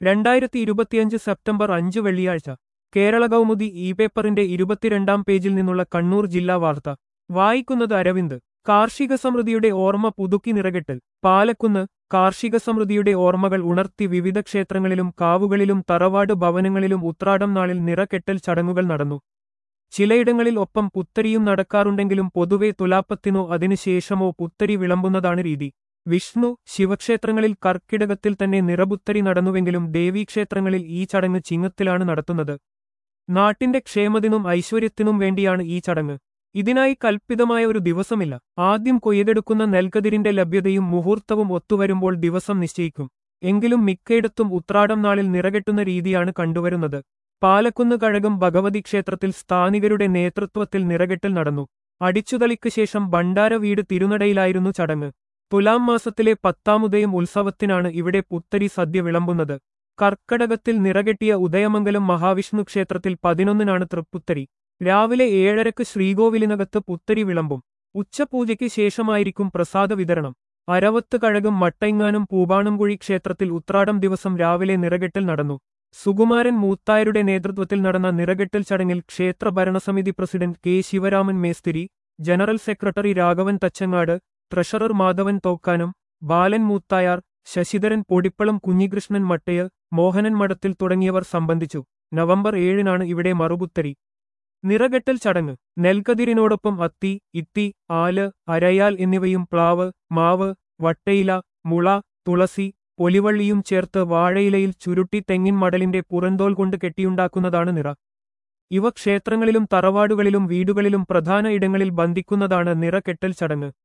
രണ്ടായിരത്തി ഇരുപത്തിയഞ്ച് സെപ്റ്റംബർ അഞ്ച് വെള്ളിയാഴ്ച കേരള കൗമുദി ഇ പേപ്പറിന്റെ ഇരുപത്തിരണ്ടാം പേജിൽ നിന്നുള്ള കണ്ണൂർ ജില്ലാ വാർത്ത വായിക്കുന്നത് അരവിന്ദ് കാർഷിക സമൃദ്ധിയുടെ ഓർമ്മ പുതുക്കി നിറകെട്ടൽ പാലക്കുന്ന് കാർഷിക സമൃദ്ധിയുടെ ഓർമ്മകൾ ഉണർത്തി വിവിധ ക്ഷേത്രങ്ങളിലും കാവുകളിലും തറവാട് ഭവനങ്ങളിലും ഉത്രാടം നാളിൽ നിറകെട്ടൽ ചടങ്ങുകൾ നടന്നു ചിലയിടങ്ങളിൽ ഒപ്പം പുത്തരിയും നടക്കാറുണ്ടെങ്കിലും പൊതുവെ തുലാപ്പത്തിനോ അതിനുശേഷമോ പുത്തരി വിളമ്പുന്നതാണ് രീതി വിഷ്ണു ശിവക്ഷേത്രങ്ങളിൽ കർക്കിടകത്തിൽ തന്നെ നിറപുത്തരി നടന്നുവെങ്കിലും ദേവീക്ഷേത്രങ്ങളിൽ ഈ ചടങ്ങ് ചിങ്ങത്തിലാണ് നടത്തുന്നത് നാട്ടിന്റെ ക്ഷേമത്തിനും ഐശ്വര്യത്തിനും വേണ്ടിയാണ് ഈ ചടങ്ങ് ഇതിനായി കൽപ്പിതമായ ഒരു ദിവസമില്ല ആദ്യം കൊയ്തെടുക്കുന്ന നെൽക്കതിരിന്റെ ലഭ്യതയും മുഹൂർത്തവും ഒത്തുവരുമ്പോൾ ദിവസം നിശ്ചയിക്കും എങ്കിലും മിക്കയിടത്തും ഉത്രാടം നാളിൽ നിറകെട്ടുന്ന രീതിയാണ് കണ്ടുവരുന്നത് പാലക്കുന്ന് കഴകം ഭഗവതി ക്ഷേത്രത്തിൽ സ്ഥാനികരുടെ നേതൃത്വത്തിൽ നിറകെട്ടൽ നടന്നു അടിച്ചുതളിക്ക് ശേഷം ഭണ്ഡാര വീട് തിരുനടയിലായിരുന്നു ചടങ്ങ് തുലാം മാസത്തിലെ പത്താമുദയം ഉത്സവത്തിനാണ് ഇവിടെ പുത്തരി സദ്യ വിളമ്പുന്നത് കർക്കടകത്തിൽ നിറകെട്ടിയ ഉദയമംഗലം മഹാവിഷ്ണു ക്ഷേത്രത്തിൽ പതിനൊന്നിനാണ് തൃപ്പുത്തരി രാവിലെ ഏഴരക്ക് ശ്രീകോവിലിനകത്ത് പുത്തരി വിളമ്പും ഉച്ചപൂജയ്ക്ക് ശേഷമായിരിക്കും പ്രസാദ വിതരണം അരവത്ത് കഴകം മട്ടൈങ്ങാനും പൂവാണംകുഴി ക്ഷേത്രത്തിൽ ഉത്രാടം ദിവസം രാവിലെ നിറകെട്ടൽ നടന്നു സുകുമാരൻ മൂത്തായരുടെ നേതൃത്വത്തിൽ നടന്ന നിറകെട്ടൽ ചടങ്ങിൽ ക്ഷേത്ര ഭരണസമിതി പ്രസിഡന്റ് കെ ശിവരാമൻ മേസ്തിരി general secretary Raghavan Thachangad treasurer Madhavan Thokkanam Balan Moothayar Sasidharan Podippalam Kunhikrishnan Mattai Mohanan Madathil തുടങ്ങിയവർ സംബന്ധിച്ചു നവംബർ ഏഴിനാണ് ഇവിടെ മറുപുത്തരി നിറകെട്ടൽ ചടങ്ങ് നെൽക്കതിരിനോടൊപ്പം അത്തി ഇത്തി ആല് അരയാൽ എന്നിവയും പ്ലാവ് മാവ് വട്ടയില മുള തുളസി പൊലിവള്ളിയും ചേർത്ത് വാഴയിലയിൽ ചുരുട്ടി തെങ്ങിൻ മടലിന്റെ പുറന്തോൽ കൊണ്ട് കെട്ടിയുണ്ടാക്കുന്നതാണ് നിറ ഇവ ക്ഷേത്രങ്ങളിലും തറവാടുകളിലും വീടുകളിലും പ്രധാന ഇടങ്ങളിൽ ബന്ധിക്കുന്നതാണ് നിറകെട്ടൽ ചടങ്ങ്